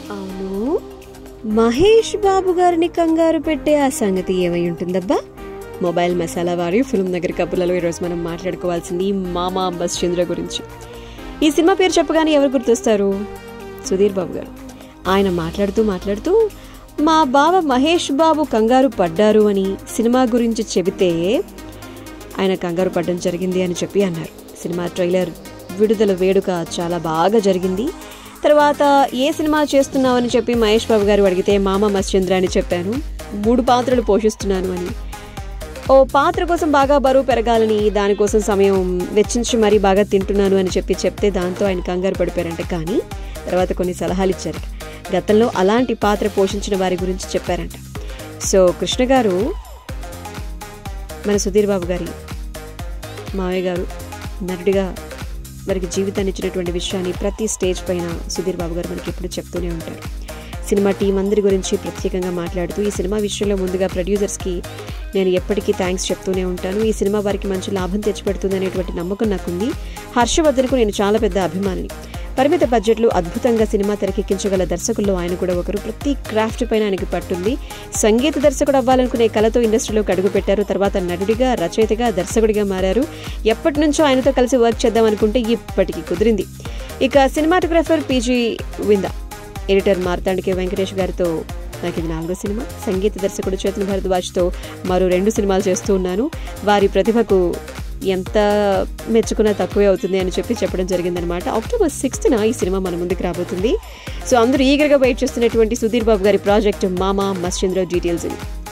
అవును మహేష్ బాబు గారిని కంగారు పెట్టే ఆ సంగతి ఏమై ఉంటుందబ్బా మొబైల్ మసాలా వారి ఫిల్మ్ నగర్ కబుర్లలో ఈరోజు మనం మాట్లాడుకోవాల్సింది మామా అంబస్ చంద్ర గురించి ఈ సినిమా పేరు చెప్పగానే ఎవరు గుర్తొస్తారు సుధీర్ బాబు గారు ఆయన మాట్లాడుతూ మాట్లాడుతూ మా బావ మహేష్ బాబు కంగారు పడ్డారు అని సినిమా గురించి చెబితే ఆయన కంగారు పడడం జరిగింది అని చెప్పి అన్నారు సినిమా ట్రైలర్ విడుదల వేడుక చాలా బాగా జరిగింది తర్వాత ఏ సినిమా చేస్తున్నావు అని చెప్పి మహేష్ బాబు గారు అడిగితే మామ మశ్చంద్ర అని చెప్పాను మూడు పాత్రలు పోషిస్తున్నాను అని ఓ పాత్ర కోసం బాగా బరువు పెరగాలని దానికోసం సమయం వెచ్చించి మరీ బాగా తింటున్నాను అని చెప్పి చెప్తే దాంతో ఆయన కంగారు పడిపోయారంట కానీ తర్వాత కొన్ని సలహాలు ఇచ్చారు గతంలో అలాంటి పాత్ర పోషించిన వారి గురించి చెప్పారంట సో కృష్ణ గారు మన సుధీర్ బాబు గారి మావయ్య గారు నటుడిగా వారికి జీవితాన్ని ఇచ్చినటువంటి విషయాన్ని ప్రతి స్టేజ్ పైన సుధీర్ బాబు గారు మనకి ఎప్పుడు చెప్తూనే ఉంటారు సినిమా టీం అందరి గురించి ప్రత్యేకంగా మాట్లాడుతూ ఈ సినిమా విషయంలో ముందుగా ప్రొడ్యూసర్స్కి నేను ఎప్పటికీ థ్యాంక్స్ చెప్తూనే ఉంటాను ఈ సినిమా వారికి మంచి లాభం తెచ్చిపెడుతుంది అనేటువంటి నమ్మకం నాకుంది హర్షవర్ధన్కు నేను చాలా పెద్ద అభిమానిని పరిమిత బడ్జెట్లో అద్భుతంగా సినిమా తెరకెక్కించగల దర్శకుల్లో ఆయన కూడా ఒకరు ప్రతి క్రాఫ్ట్ పైన ఆయనకి పట్టుంది సంగీత దర్శకుడు అవ్వాలనుకునే కళతో ఇండస్ట్రీలోకి అడుగుపెట్టారు తర్వాత నటుడిగా రచయితగా దర్శకుడిగా మారారు ఎప్పటి నుంచో ఆయనతో కలిసి వర్క్ చేద్దాం అనుకుంటే ఇప్పటికీ కుదిరింది ఇక సినిమాటోగ్రఫర్ పీజీ విందా ఎడిటర్ మార్తాండికే వెంకటేష్ గారితో నాకు ఇది నాలుగో సినిమా సంగీత దర్శకుడు చేతన్ భరద్వాజ్తో మరో రెండు సినిమాలు చేస్తూ ఉన్నాను వారి ప్రతిభకు ఎంత మెచ్చుకున్నా తక్కువే అవుతుంది అని చెప్పి చెప్పడం జరిగిందనమాట అక్టోబర్ సిక్స్త్న ఈ సినిమా మన ముందుకు రాబోతుంది సో అందరూ ఈగర్గా వెయిట్ చేస్తున్నటువంటి సుధీర్ బాబు గారి ప్రాజెక్ట్ మామా మశ్చంద్ర డీటెయిల్స్